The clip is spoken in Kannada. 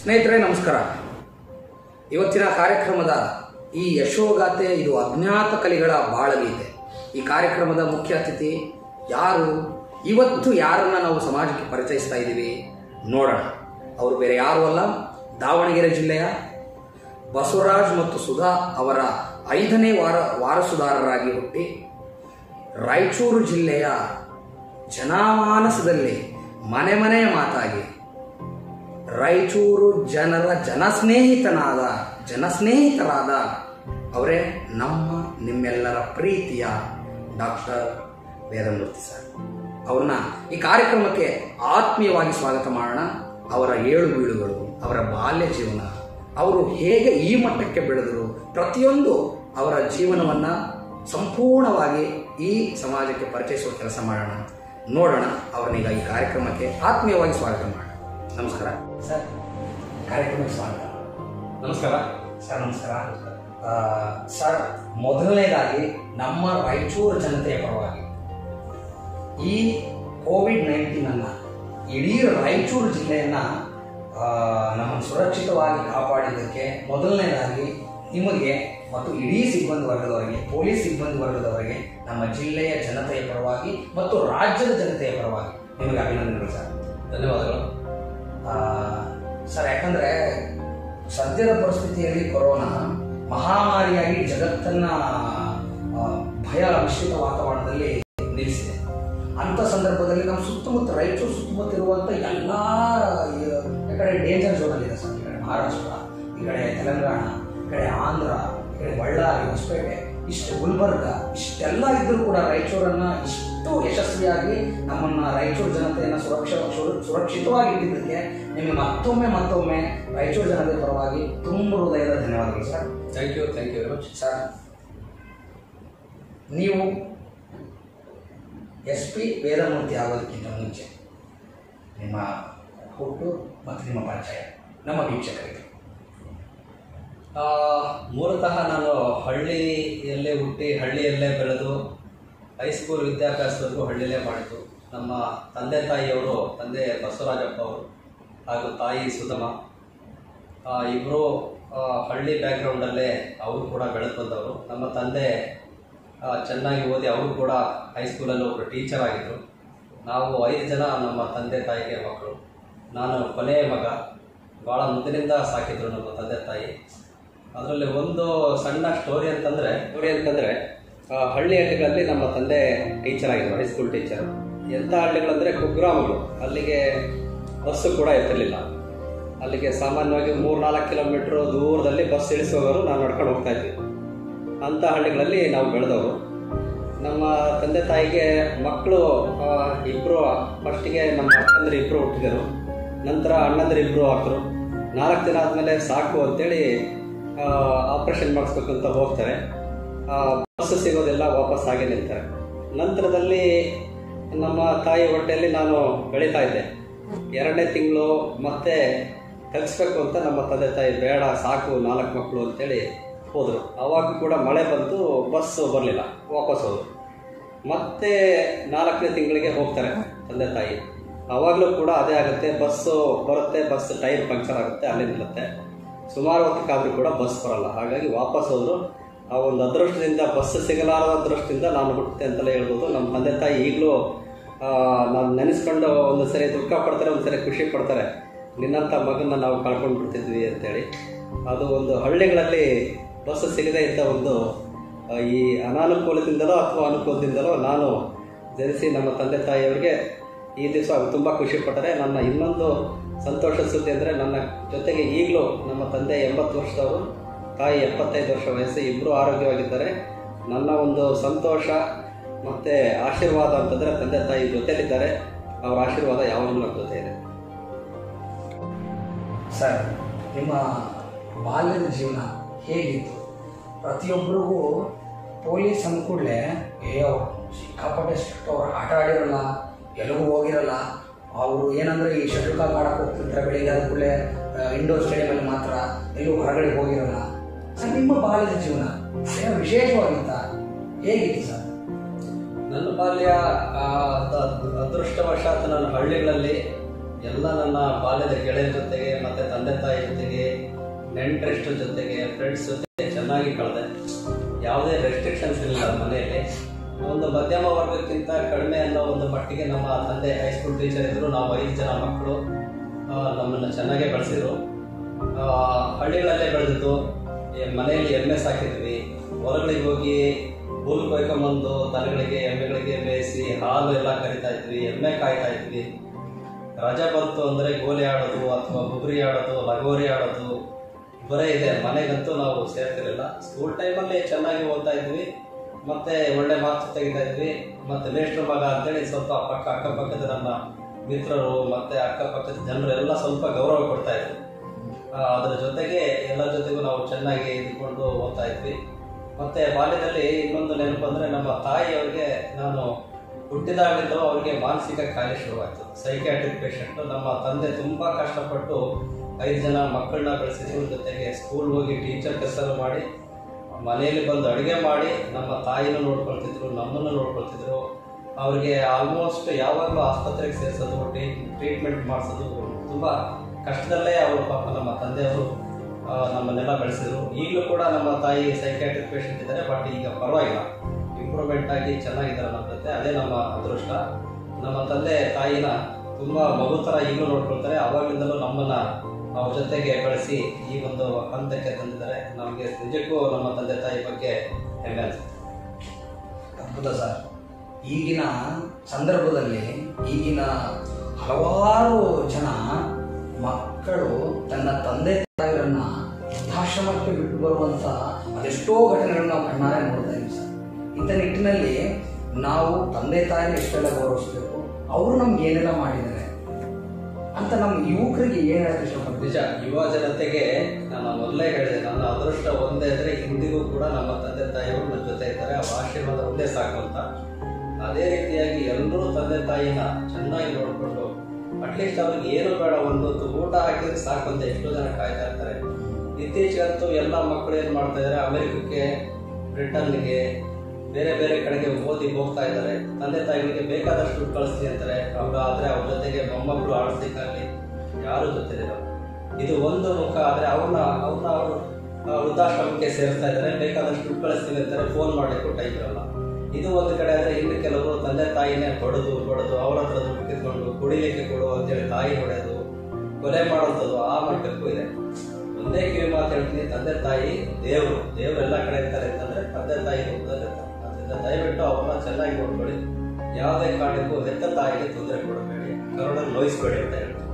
ಸ್ನೇಹಿತರೆ ನಮಸ್ಕಾರ ಇವತ್ತಿನ ಕಾರ್ಯಕ್ರಮದ ಈ ಯಶೋಗಾಥೆ ಇದು ಅಜ್ಞಾತ ಕಲಿಗಳ ಬಾಳಗೀತೆ ಈ ಕಾರ್ಯಕ್ರಮದ ಮುಖ್ಯ ಅತಿಥಿ ಯಾರು ಇವತ್ತು ಯಾರನ್ನ ನಾವು ಸಮಾಜಕ್ಕೆ ಪರಿಚಯಿಸ್ತಾ ಇದ್ದೀವಿ ನೋಡೋಣ ಅವರು ಬೇರೆ ಯಾರು ಅಲ್ಲ ದಾವಣಗೆರೆ ಜಿಲ್ಲೆಯ ಬಸವರಾಜ್ ಮತ್ತು ಸುಧಾ ಅವರ ಐದನೇ ವಾರ ವಾರಸುದಾರರಾಗಿ ಹುಟ್ಟಿ ರಾಯಚೂರು ಜಿಲ್ಲೆಯ ಜನಮಾನಸದಲ್ಲಿ ಮನೆ ಮನೆಯ ಮಾತಾಗಿ ರಾಯಚೂರು ಜನರ ಜನಸ್ನೇಹಿತನಾದ ಜನಸ್ನೇಹಿತರಾದ ಅವರೇ ನಮ್ಮ ನಿಮ್ಮೆಲ್ಲರ ಪ್ರೀತಿಯ ಡಾಕ್ಟರ್ ವೇದಮೂರ್ತಿ ಸರ್ ಅವ್ರನ್ನ ಈ ಕಾರ್ಯಕ್ರಮಕ್ಕೆ ಆತ್ಮೀಯವಾಗಿ ಸ್ವಾಗತ ಮಾಡೋಣ ಅವರ ಏಳು ಬೀಳುಗಳು ಅವರ ಬಾಲ್ಯ ಜೀವನ ಅವರು ಹೇಗೆ ಈ ಮಟ್ಟಕ್ಕೆ ಬೆಳೆದರು ಪ್ರತಿಯೊಂದು ಅವರ ಜೀವನವನ್ನು ಸಂಪೂರ್ಣವಾಗಿ ಈ ಸಮಾಜಕ್ಕೆ ಪರಿಚಯಿಸುವ ಕೆಲಸ ಮಾಡೋಣ ನೋಡೋಣ ಅವ್ರನ್ನೀಗ ಈ ಕಾರ್ಯಕ್ರಮಕ್ಕೆ ಆತ್ಮೀಯವಾಗಿ ಸ್ವಾಗತ ಮಾಡೋಣ ನಮಸ್ಕಾರ ಸರ್ ಕಾರ್ಯಕ್ರಮಕ್ಕೆ ಸ್ವಾಗತ ನಮಸ್ಕಾರ ಸರ್ ನಮಸ್ಕಾರ ಆ, ಸರ್ ಮೊದಲನೇದಾಗಿ ನಮ್ಮ ರಾಯಚೂರು ಜನತೆಯ ಪರವಾಗಿ ಈ ಕೋವಿಡ್ ನೈನ್ಟೀನ್ ಅನ್ನ ಇಡೀ ರಾಯಚೂರು ಜಿಲ್ಲೆಯನ್ನ ಆ, ನಮ್ಮನ್ನು ಸುರಕ್ಷಿತವಾಗಿ ಕಾಪಾಡಿದ್ದಕ್ಕೆ ಮೊದಲನೇದಾಗಿ ನಿಮಗೆ ಮತ್ತು ಇಡೀ ಸಿಬ್ಬಂದಿ ವರ್ಗದವರಿಗೆ ಪೊಲೀಸ್ ಸಿಬ್ಬಂದಿ ವರ್ಗದವರಿಗೆ ನಮ್ಮ ಜಿಲ್ಲೆಯ ಜನತೆಯ ಪರವಾಗಿ ಮತ್ತು ರಾಜ್ಯದ ಜನತೆಯ ಪರವಾಗಿ ನಿಮಗೆ ಅಭಿನಂದನೆಗಳು ಸರ್ ಧನ್ಯವಾದಗಳು ಆ, ಸರ್ ಯಾಕಂದ್ರೆ ಸದ್ಯದ ಪರಿಸ್ಥಿತಿಯಲ್ಲಿ ಕೊರೋನಾ ಮಹಾಮಾರಿಯಾಗಿ ಜಗತ್ತನ್ನ ಆ, ಭಯ ಮಿಶ್ರಿತ ವಾತಾವರಣದಲ್ಲಿ ನಿಲ್ಲಿಸಿದೆ ಅಂತ ಸಂದರ್ಭದಲ್ಲಿ ನಮ್ಮ ಸುತ್ತಮುತ್ತ ರಾಯಚೂರು ಸುತ್ತಮುತ್ತ ಇರುವಂತ ಎಲ್ಲ ಈ ಕಡೆ ಡೇಂಜರ್ ಝೋನ್ ಇದೆ ಸರ್ ಈ ಕಡೆ ಮಹಾರಾಷ್ಟ್ರ ಈ ಕಡೆ ತೆಲಂಗಾಣ ಈ ಕಡೆ ಆಂಧ್ರ ಈ ಕಡೆ ಬಳ್ಳಾರಿ ಹೊಸಪೇಟೆ ಇಷ್ಟು ಗುಲ್ಬರ್ಗ ಇಷ್ಟೆಲ್ಲ ಇದ್ರೂ ಕೂಡ ರಾಯಚೂರನ್ನ ಇಷ್ಟು ಯಶಸ್ವಿಯಾಗಿ ನಮ್ಮನ್ನ ರಾಯಚೂರು ಜನತೆಯನ್ನ ಸುರಕ್ಷ ಸುರ- ಸುರಕ್ಷಿತವಾಗಿ ಇಟ್ಟಿದ್ದಕ್ಕೆ ನಿಮಗೆ ಮತ್ತೊಮ್ಮೆ ಮತ್ತೊಮ್ಮೆ ರಾಯಚೂರು ಜನತೆ ಪರವಾಗಿ ತುಂಬ ಹೃದಯದ ಧನ್ಯವಾದಗಳು sir thank you thank you very much sir ನೀವು ಎಸ್ ಪಿ ವೇದಮೂರ್ತಿ ಆಗೋದಕ್ಕಿಂತ ಮುಂಚೆ ನಿಮ್ಮ ಹುಟ್ಟು ಮತ್ತು ನಿಮ್ಮ ಪರಿಚಯ ನಮ್ಮ ವೀಕ್ಷಕರಿಗೆ ಆ, ಮೂಲತಃ ನಾನು ಹಳ್ಳಿಯಲ್ಲೇ ಹುಟ್ಟಿ ಹಳ್ಳಿಯಲ್ಲೇ ಬೆಳೆದು ಹೈಸ್ಕೂಲ್ ವಿದ್ಯಾಭ್ಯಾಸವರೆಗೂ ಹಳ್ಳಿಯಲ್ಲೇ ಮಾಡಿದ್ದು ನಮ್ಮ ತಂದೆ ತಾಯಿಯವರು ತಂದೆ ಬಸವರಾಜಪ್ಪ ಅವರು ಹಾಗೂ ತಾಯಿ ಸುಧಮ ಇಬ್ಬರು ಹಳ್ಳಿ ಬ್ಯಾಕ್ಗ್ರೌಂಡಲ್ಲೇ ಅವರು ಕೂಡ ಬೆಳೆದು ಬಂದವರು ನಮ್ಮ ತಂದೆ ಆ, ಚೆನ್ನಾಗಿ ಓದಿ ಅವರು ಕೂಡ ಹೈಸ್ಕೂಲಲ್ಲಿ ಒಬ್ಬರು ಟೀಚರ್ ಆಗಿದ್ದರು ನಾವು ಐದು ಜನ ನಮ್ಮ ತಂದೆ ತಾಯಿಗೆ ಮಕ್ಕಳು ನಾನು ಕೊನೆಯ ಮಗ ಭಾಳ ಮೊದಲಿಂದ ಸಾಕಿದ್ರು ನಮ್ಮ ತಂದೆ ತಾಯಿ ಅದರಲ್ಲಿ ಒಂದು ಸಣ್ಣ ಸ್ಟೋರಿ ಅಂತಂದರೆ ಸ್ಟೋರಿ ಅಂತಂದರೆ ಹಳ್ಳಿ ಹಳ್ಳಿಗಳಲ್ಲಿ ನಮ್ಮ ತಂದೆ ಟೀಚರ್ ಆಗಿದ್ರು ಹೈಸ್ಕೂಲ್ ಟೀಚರ್ ಎಂಥ ಹಳ್ಳಿಗಳಂದರೆ ಕುಗ್ರಾಮಗಳು ಅಲ್ಲಿಗೆ ಬಸ್ಸು ಕೂಡ ಇರ್ತಿರ್ಲಿಲ್ಲ ಅಲ್ಲಿಗೆ ಸಾಮಾನ್ಯವಾಗಿ ಮೂರು ನಾಲ್ಕು ಕಿಲೋಮೀಟ್ರ್ ದೂರದಲ್ಲಿ ಬಸ್ ಇಳಿಸುವವರು ನಾವು ನಡ್ಕೊಂಡು ಹೋಗ್ತಾ ಇದ್ವಿ ಅಂಥ ಹಳ್ಳಿಗಳಲ್ಲಿ ನಾವು ಬೆಳೆದವರು ನಮ್ಮ ತಂದೆ ತಾಯಿಗೆ ಮಕ್ಕಳು ಇಬ್ಬರು ಫಸ್ಟಿಗೆ ನಮ್ಮ ಅಕ್ಕಂದ್ರೆ ಇಬ್ಬರು ಹುಟ್ಟಿದರು ನಂತರ ಅಣ್ಣಂದ್ರೆ ಇಬ್ಬರು ಹಾಕರು ನಾಲ್ಕು ದಿನ ಆದಮೇಲೆ ಸಾಕು ಅಂತೇಳಿ ಆಪ್ರೇಷನ್ ಮಾಡಿಸ್ಬೇಕು ಅಂತ ಹೋಗ್ತಾರೆ ಬಸ್ ಸಿಗೋದೆಲ್ಲ ವಾಪಸ್ ಹಾಗೆ ನಿಲ್ತಾರೆ ನಂತರದಲ್ಲಿ ನಮ್ಮ ತಾಯಿ ಹೊಟ್ಟೆಯಲ್ಲಿ ನಾನು ಬೆಳೀತಾ ಇದ್ದೆ ಎರಡನೇ ತಿಂಗಳು ಮತ್ತೆ ಕಲಿಸ್ಬೇಕು ಅಂತ ನಮ್ಮ ತಂದೆ ತಾಯಿ ಬೇಡ ಸಾಕು ನಾಲ್ಕು ಮಕ್ಕಳು ಅಂತೇಳಿ ಹೋದರು ಅವಾಗ ಕೂಡ ಮಳೆ ಬಂತು ಬಸ್ ಬರಲಿಲ್ಲ ವಾಪಸ್ ಹೋದರು ಮತ್ತೆ ನಾಲ್ಕನೇ ತಿಂಗಳಿಗೆ ಹೋಗ್ತಾರೆ ತಂದೆ ತಾಯಿ ಅವಾಗಲೂ ಕೂಡ ಅದೇ ಆಗುತ್ತೆ ಬಸ್ಸು ಬರುತ್ತೆ ಬಸ್ ಟೈರ್ ಪಂಕ್ಚರ್ ಆಗುತ್ತೆ ಅಲ್ಲಿ ನಿಲ್ಲುತ್ತೆ ಸುಮಾರು ಹೊತ್ತಿಗಾದರೂ ಕೂಡ ಬಸ್ ಬರಲ್ಲ ಹಾಗಾಗಿ ವಾಪಸ್ ಹೋದರು ಆ ಒಂದು ಅದೃಷ್ಟದಿಂದ ಬಸ್ ಸಿಗಲಾರದ ಅದೃಷ್ಟದಿಂದ ನಾನು ಹುಟ್ಟುತ್ತೆ ಅಂತಲೇ ಹೇಳ್ಬೋದು ನಮ್ಮ ತಂದೆ ತಾಯಿ ಈಗಲೂ ನಾನು ನೆನೆಸ್ಕೊಂಡು ಒಂದು ಸರಿ ದುಃಖ ಪಡ್ತಾರೆ ಒಂದು ಸರಿ ಖುಷಿ ಪಡ್ತಾರೆ ನಿನ್ನಂಥ ಮಗನ ನಾವು ಕಳ್ಕೊಂಡು ಬಿಡ್ತಿದ್ವಿ ಅಂತೇಳಿ ಅದು ಒಂದು ಹಳ್ಳಿಗಳಲ್ಲಿ ಬಸ್ ಸಿಗದೇ ಇದ್ದ ಒಂದು ಆ, ಈ ಅನಾನುಕೂಲದಿಂದಲೋ ಅಥವಾ ಅನುಕೂಲದಿಂದಲೋ ನಾನು ಜನಿಸಿ ನಮ್ಮ ತಂದೆ ತಾಯಿಯವರಿಗೆ ಈ ದಿವಸ ತುಂಬ ಖುಷಿ ಪಟ್ಟರೆ ನನ್ನ ಇನ್ನೊಂದು ಸಂತೋಷ ಸುದ್ದಿ ಅಂದರೆ ನನ್ನ ಜೊತೆಗೆ ಈಗಲೂ ನಮ್ಮ ತಂದೆ ಎಂಬತ್ತು ವರ್ಷದವರು ತಾಯಿ ಎಪ್ಪತ್ತೈದು ವರ್ಷ ವಯಸ್ಸು ಇಬ್ಬರು ಆರೋಗ್ಯವಾಗಿದ್ದಾರೆ ನನ್ನ ಒಂದು ಸಂತೋಷ ಮತ್ತು ಆಶೀರ್ವಾದ ಅಂತಂದರೆ ತಂದೆ ತಾಯಿ ಜೊತೆಲಿದ್ದಾರೆ ಅವರ ಆಶೀರ್ವಾದ ಯಾವಾಗಲೂ ನಮ್ಮ ಜೊತೆ ಇದೆ ಸರ್ ನಿಮ್ಮ ಬಾಲ್ಯದ ಜೀವನ ಹೇಗಿತ್ತು ಪ್ರತಿಯೊಬ್ಬರಿಗೂ ಪೊಲೀಸ್ ಅಂದ್ಕೂಡಲೇ ಅಯ್ಯೋ ಸಿಕ್ಕಾಪಟ್ಟೆ ಸ್ಟ್ರಿಕ್ಟ್ ಅವ್ರು ಆಟ ಆಡಿರಲ್ಲ ಎಲ್ಲಿಗೂ ಹೋಗಿರಲ್ಲ ಅವರು ಏನಂದ್ರೆ ಈ ಶಟಲ್ ಕಾಕ್ ಆಡಕ್ಕೆ ಹೋಗ್ತಿರ್ತಾರೆ ಬೆಳಿಗ್ಗೆ ಆದ ಕೂಡಲೇ ಇಂಡೋರ್ ಸ್ಟೇಡಿಯಮಲ್ಲಿ ಮಾತ್ರ ಎಲ್ಲೂ ಹೊರಗಡೆ ಹೋಗಿರಲ್ಲ ಸರ್ ನಿಮ್ಮ ಬಾಲ್ಯದ ಜೀವನ ಏನೋ ವಿಶೇಷವಾಗಿತ್ತ ಹೇಗಿತ್ತು ಸರ್ ನನ್ನ ಬಾಲ್ಯ ಆ, ಅದ- ಅದೃಷ್ಟವಶಾತ್ ನಾನು ಹಳ್ಳಿಗಳಲ್ಲಿ ಎಲ್ಲ ನನ್ನ ಬಾಲ್ಯದ ಗೆಳೆಯರ ಜೊತೆಗೆ ಮತ್ತೆ ತಂದೆ ತಾಯಿ ಜೊತೆಗೆ ನೆಂಟರಿಷ್ಟರ ಜೊತೆಗೆ ಫ್ರೆಂಡ್ಸ್ ಜೊತೆ ಚೆನ್ನಾಗಿ ಕಳೆದೆ ಯಾವುದೇ ರೆಸ್ಟ್ರಿಕ್ಷನ್ಸ್ ಇರಲಿಲ್ಲ ಮನೆಯಲ್ಲಿ ಒಂದು ಮಧ್ಯಮ ವರ್ಗಕ್ಕಿಂತ ಕಡಿಮೆ ಅನ್ನೋ ಒಂದು ಮಟ್ಟಿಗೆ ನಮ್ಮ ತಂದೆ ಹೈಸ್ಕೂಲ್ ಟೀಚರ್ ಇದ್ರು ನಾವು ಐದು ಜನ ಮಕ್ಕಳು ಆ, ನಮ್ಮನ್ನು ಚೆನ್ನಾಗೇ ಬೆಳೆಸಿದ್ರು ಹಳ್ಳಿಗಳಲ್ಲೇ ಬೆಳೆದಿದ್ದು ಈ ಮನೆಯಲ್ಲಿ ಎಮ್ಮೆ ಸಾಕಿದ್ವಿ ಹೊರಗಳಿಗೆ ಹೋಗಿ ಹುಲ್ಲು ಕೊಯ್ಕೊಂಬಂದು ದನಗಳಿಗೆ ಎಮ್ಮೆಗಳಿಗೆ ಬೇಯಿಸಿ ಹಾಲು ಎಲ್ಲ ಕರಿತಾ ಇದ್ವಿ ಎಮ್ಮೆ ಕಾಯ್ತಾ ಇದ್ವಿ ರಜೆ ಬಂತು ಅಂದರೆ ಗೋಲಿ ಆಡೋದು ಅಥವಾ ಬುಗುರಿ ಆಡೋದು ಲಗೋರಿ ಆಡೋದು ಬರೇ ಇದೆ ಮನೆಗಂತೂ ನಾವು ಸೇರ್ತಿರಲಿಲ್ಲ ಸ್ಕೂಲ್ ಟೈಮಲ್ಲಿ ಚೆನ್ನಾಗಿ ಓದ್ತಾ ಇದ್ವಿ ಮತ್ತೆ ಒಳ್ಳೆ ಮಾರ್ಕ್ಸ್ ತೆಗಿತಾ ಇದ್ವಿ ಮತ್ತೆ ಮೇಷ್ಟ್ರ ಮಗ ಅಂತೇಳಿ ಸ್ವಲ್ಪ ಪಕ್ಕ ಅಕ್ಕಪಕ್ಕದ ನಮ್ಮ ಮಿತ್ರರು ಮತ್ತೆ ಅಕ್ಕಪಕ್ಕದ ಜನರು ಎಲ್ಲ ಸ್ವಲ್ಪ ಗೌರವ ಕೊಡ್ತಾ ಇದ್ರು ಆ, ಅದರ ಜೊತೆಗೆ ಎಲ್ಲರ ಜೊತೆಗೂ ನಾವು ಚೆನ್ನಾಗಿ ಇದ್ಕೊಂಡು ಓದ್ತಾ ಇದ್ವಿ ಮತ್ತೆ ಬಾಲ್ಯದಲ್ಲಿ ಇನ್ನೊಂದು ನೆನಪು ಅಂದ್ರೆ ನಮ್ಮ ತಾಯಿಯವ್ರಿಗೆ ನಾನು ಹುಟ್ಟಿದಾಗಲಿಂದಲೂ ಅವ್ರಿಗೆ ಮಾನಸಿಕ ಕಾಯಿಲೆ ಶುರುವಾಯಿತು ಸೈಕ್ಯಾಟ್ರಿಕ್ ಪೇಷಂಟ್ ನಮ್ಮ ತಂದೆ ತುಂಬಾ ಕಷ್ಟಪಟ್ಟು ಐದು ಜನ ಮಕ್ಕಳನ್ನ ಬೆಳೆಸಿದ್ರು ಜೊತೆಗೆ ಸ್ಕೂಲ್ ಹೋಗಿ ಟೀಚರ್ ಕೆಲಸ ಮಾಡಿ ಮನೆಯಲ್ಲಿ ಬಂದು ಅಡುಗೆ ಮಾಡಿ ನಮ್ಮ ತಾಯಿನೂ ನೋಡ್ಕೊಳ್ತಿದ್ರು ನಮ್ಮನ್ನು ನೋಡ್ಕೊಳ್ತಿದ್ರು ಅವ್ರಿಗೆ ಆಲ್ಮೋಸ್ಟ್ ಯಾವಾಗಲೂ ಆಸ್ಪತ್ರೆಗೆ ಸೇರಿಸೋದು ಟ್ರೀಟ್ಮೆಂಟ್ ಮಾಡಿಸೋದು ತುಂಬ ಕಷ್ಟದಲ್ಲೇ ಅವರು ಪಾಪ ನಮ್ಮ ತಂದೆಯವರು ಆ, ನಮ್ಮನ್ನೆಲ್ಲ ಬೆಳೆಸಿದ್ರು ಈಗಲೂ ಕೂಡ ನಮ್ಮ ತಾಯಿ ಸೈಕ್ಯಾಟ್ರಿಕ್ ಪೇಷಂಟ್ ಇದ್ದಾರೆ ಬಟ್ ಈಗ ಪರವಾಗಿಲ್ಲ ಇಂಪ್ರೂವ್ಮೆಂಟ್ ಆಗಿ ಚೆನ್ನಾಗಿದ್ದಾರೆ ನಮ್ಮ ಜೊತೆ ಅದೇ ನಮ್ಮ ಅದೃಷ್ಟ ನಮ್ಮ ತಂದೆ ತಾಯಿನ ತುಂಬ ಮಗು ಥರ ಈಗಲೂ ನೋಡ್ಕೊಳ್ತಾರೆ ಅವಾಗಲಿಂದಲೂ ನಮ್ಮನ್ನ ಅವ್ರ ಜೊತೆಗೆ ಬೆಳೆಸಿ ಈ ಒಂದು ಹಂತಕ್ಕೆ ತಂದಿದ್ದಾರೆ ನಮಗೆ ನಿಜಕ್ಕೂ ನಮ್ಮ ತಂದೆ ತಾಯಿ ಬಗ್ಗೆ ಹೆಮ್ಮೆ ಅನ್ಸುತ್ತೆ ಅದ್ಭುತ ಸರ್ ಈಗಿನ ಸಂದರ್ಭದಲ್ಲಿ ಈಗಿನ ಹಲವಾರು ಜನ ಮಕ್ಕಳು ತನ್ನ ತಂದೆ ತಾಯಿರನ್ನ ವೃದ್ಧಾಶ್ರಮಕ್ಕೆ ಬಿಟ್ಟು ಬರುವಂತ ಅದೆಷ್ಟೋ ಘಟನೆಗಳನ್ನ ನಾವು ಕಣ್ಣಾರೆ ನೋಡ್ತಾ ಇದ್ದೀವಿ ಸರ್ ಇಂಥ ನಿಟ್ಟಿನಲ್ಲಿ ನಾವು ತಂದೆ ತಾಯಿನ ಎಷ್ಟೆಲ್ಲ ಗೌರವಿಸ್ಬೇಕು ಅವರು ನಮ್ಗೆ ಏನೆಲ್ಲ ಮಾಡಿದ್ದಾರೆ ಅಂತ ನಮ್ಮ ಯುವಕರಿಗೆ ಏನು ಹೇಳಕ್ಕೆ ಇಷ್ಟಪಡ್ತೀವಿ ನಿಜ ಯುವ ಜನತೆಗೆ ನಾನು ಮೊದಲೇ ಹೇಳಿದೆ ನನ್ನ ಅದೃಷ್ಟ ಒಂದೇ ಅಂದ್ರೆ ಇಂದಿಗೂ ಕೂಡ ನಮ್ಮ ತಂದೆ ತಾಯಿಯವರು ನನ್ನ ಜೊತೆ ಇದ್ದಾರೆ ಅವ್ರ ಆಶೀರ್ವಾದ ಒಂದೇ ಸಾಕು ಅಂತ ಅದೇ ರೀತಿಯಾಗಿ ಎಲ್ಲರೂ ತಂದೆ ತಾಯಿನ ಚೆನ್ನಾಗಿ ನೋಡಿಕೊಂಡು ಅಟ್ಲೀಸ್ಟ್ ಅವ್ರಿಗೆ ಏನು ಬೇಡ ಒಂದೊಂದು ಊಟ ಹಾಕಿದ್ರೆ ಸಾಕು ಅಂತ ಎಷ್ಟೋ ಜನ ಕಾಯ್ತಾ ಇರ್ತಾರೆ ಇತ್ತೀಚೆಗಂತೂ ಎಲ್ಲ ಮಕ್ಕಳು ಏನು ಮಾಡ್ತಾ ಇದ್ದಾರೆ ಅಮೆರಿಕಕ್ಕೆ ಬ್ರಿಟನ್ಗೆ ಬೇರೆ ಬೇರೆ ಕಡೆಗೆ ಓದಿ ಹೋಗ್ತಾ ಇದ್ದಾರೆ ತಂದೆ ತಾಯಿಗಳಿಗೆ ಬೇಕಾದಷ್ಟು ದುಡ್ಡು ಕಳಿಸ್ತೀನಿ ಅಂತಾರೆ ಅವ್ರು ಆದ್ರೆ ಅವ್ರ ಜೊತೆಗೆ ಮೊಮ್ಮಕ್ಕಳು ಆಡಿಸ್ಲಿಕ್ಕಾಗಲಿ ಯಾರು ಜೊತೆಲಿರಲ್ಲ ಇದು ಒಂದು ಮುಖ ಆದ್ರೆ ಅವ್ರನ್ನ ಅವ್ರನ್ನ ಅವರು ವೃದ್ಧಾಶ್ರಮಕ್ಕೆ ಸೇರಿಸ್ತಾ ಇದ್ದಾರೆ ಬೇಕಾದಷ್ಟು ದುಡ್ಡು ಕಳಿಸ್ತೀನಿ ಅಂತಾರೆ ಫೋನ್ ಮಾಡಲಿಕ್ಕೂ ಟೈಮ್ ಇರಲ್ಲ ಇದು ಒಂದು ಕಡೆ ಆದ್ರೆ ಇನ್ನು ಕೆಲವರು ತಂದೆ ತಾಯಿನೇ ಹೊಡೆದು ಹೊಡೆದು ಅವ್ರ ಹತ್ರ ದುಡ್ಡು ಕಿತ್ಕೊಂಡು ಕುಡಿಲಿಕ್ಕೆ ಕೊಡು ಅಂತೇಳಿ ತಾಯಿ ಹೊಡೆದು ಕೊಲೆ ಮಾಡೋಂಥದ್ದು ಆ ಮಟ್ಟಕ್ಕೂ ಇದೆ ಒಂದೇ ಕಿವಿ ಮಾತು ಹೇಳ್ತೀನಿ ತಂದೆ ತಾಯಿ ದೇವರು ದೇವರು ಎಲ್ಲ ಕಡೆ ಇರ್ತಾರೆ ಅಂತಂದ್ರೆ ತಂದೆ ತಾಯಿ ರೂಪದಲ್ಲಿ ಇರ್ತಾರೆ ಅದರಿಂದ ದಯವಿಟ್ಟು ಅವ್ರನ್ನ ಚೆನ್ನಾಗಿ ನೋಡ್ಕೊಳ್ಳಿ ಯಾವುದೇ ಕಾರಣಕ್ಕೂ ಹೆತ್ತ ತಾಯಿಗೆ ತೊಂದರೆ ಕೊಡಬೇಡಿ ಕರೋಡ ನೋಯಿಸ್ಬೇಡಿ ಅಂತ ಹೇಳ್ತಾರೆ